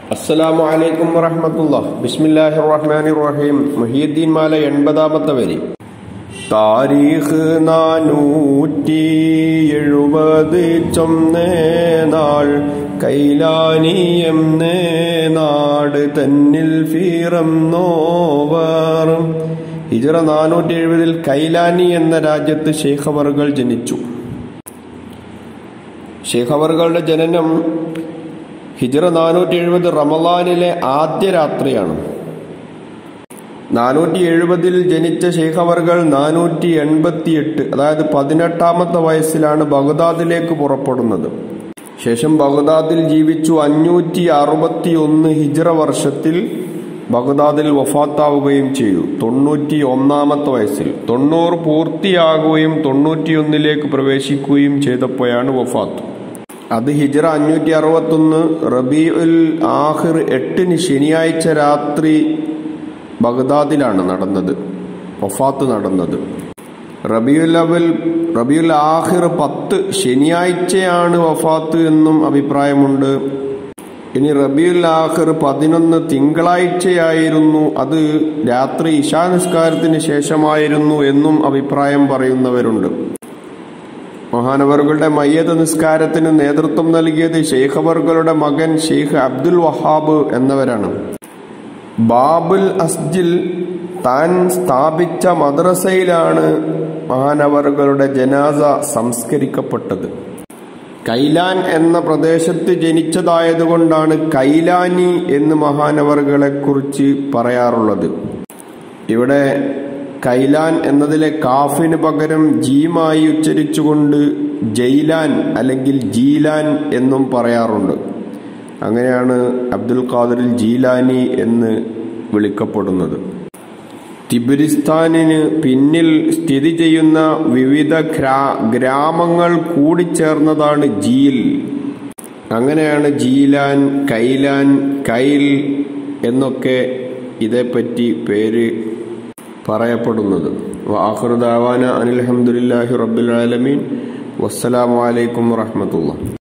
അസ്സലാമു അലൈക്കും വറഹമത്തുള്ള ബിസ്മില്ലാഹി റഹ്മാനി റഹീം മഹിയുദ്ദീൻ മാല എൺപതാമത്തെ വരി താരീഖ് നാനൂറ്റി എഴുപത് ചൊന്നേ നാൾ കൈലാനിയം നാട് തന്നിൽ ഫീറം നോവർ ഹിജറ നാനൂറ്റി എഴുപതിൽ കൈലാനി എന്ന രാജ്യത്ത് ഷെയ്ഖവറുകൾ ജനിച്ചു ഷെയ്ഖവറുകളുടെ ജനനം ഹിജറ നാനൂറ്റി എഴുപത് റമലാനിലെ ആദ്യ രാത്രിയാണ് നാനൂറ്റി എഴുപതിൽ ജനിച്ച ഷെയ്ഖവർകൾ നാനൂറ്റി എൺപത്തി എട്ട് അതായത് പതിനെട്ടാമത്തെ വയസ്സിലാണ് ബഗ്ദാദിലേക്ക് പുറപ്പെടുന്നത് ശേഷം ബഗ്ദാദിൽ ജീവിച്ചു അഞ്ഞൂറ്റി അറുപത്തി ഒന്ന് ഹിജറ വർഷത്തിൽ ബഗ്ദാദിൽ വഫാത്താവുകയും ചെയ്തു തൊണ്ണൂറ്റി ഒന്നാമത്തെ വയസ്സിൽ തൊണ്ണൂറ് പൂർത്തിയാകുകയും തൊണ്ണൂറ്റിയൊന്നിലേക്ക് പ്രവേശിക്കുകയും ചെയ്തപ്പോഴാണ് വഫാത്ത് അത് ഹിജറ അഞ്ഞൂറ്റി അറുപത്തൊന്ന് റബി ഉൽ ആഹിർ എട്ടിന് ശനിയാഴ്ച രാത്രി ബഗ്ദാദിലാണ് നടന്നത് വഫാത്ത് നടന്നത് റബിയുൽ അവൽ റബിയുൽ ആഹിർ പത്ത് ശനിയാഴ്ചയാണ് വഫാത്ത് എന്നും അഭിപ്രായമുണ്ട് ഇനി റബിയുൽ ആഹിർ പതിനൊന്ന് തിങ്കളാഴ്ചയായിരുന്നു അത് രാത്രി ഇശാനിസ്കാരത്തിന് ശേഷമായിരുന്നു എന്നും അഭിപ്രായം പറയുന്നവരുണ്ട് മഹാനവറുകളുടെ മയ്യത്ത് നിസ്കാരത്തിന് നേതൃത്വം നൽകിയത് ഷെയ്ഖവറുകളുടെ മകൻ ഷെയ്ഖ് അബ്ദുൽ വഹാബ് എന്നവരാണ് ബാബുൽ അസ്ജിൽ താൻ സ്ഥാപിച്ച മദ്രസയിലാണ് മഹാനവറുകളുടെ ജനാസ സംസ്കരിക്കപ്പെട്ടത് കൈലാൻ എന്ന പ്രദേശത്ത് ജനിച്ചതായതുകൊണ്ടാണ് കൈലാനി എന്ന് മഹാനവറുകളെ കുറിച്ച് പറയാറുള്ളത് ഇവിടെ കൈലാൻ എന്നതിലെ കാഫിന് പകരം ജീമായി ഉച്ചരിച്ചുകൊണ്ട് ജൈലാൻ അല്ലെങ്കിൽ ജീലാൻ എന്നും പറയാറുണ്ട് അങ്ങനെയാണ് അബ്ദുൽ ഖാദറിൽ ജീലാനി എന്ന് വിളിക്കപ്പെടുന്നത് തിബിരിസ്ഥാനിന് പിന്നിൽ സ്ഥിതി ചെയ്യുന്ന വിവിധ ഗ്രാമങ്ങൾ കൂടിച്ചേർന്നതാണ് ജീൽ അങ്ങനെയാണ് ജീലാൻ കൈലാൻ കൈൽ എന്നൊക്കെ ഇതേപ്പറ്റി പേര് പറയപ്പെടുന്നത് വാഹൃദാവാന അനിൽഹമുല്ലാഹി റബ്ബുൽ ആലമീൻ വസ്സലാമലൈക്കും വറഹമത്തുള്ള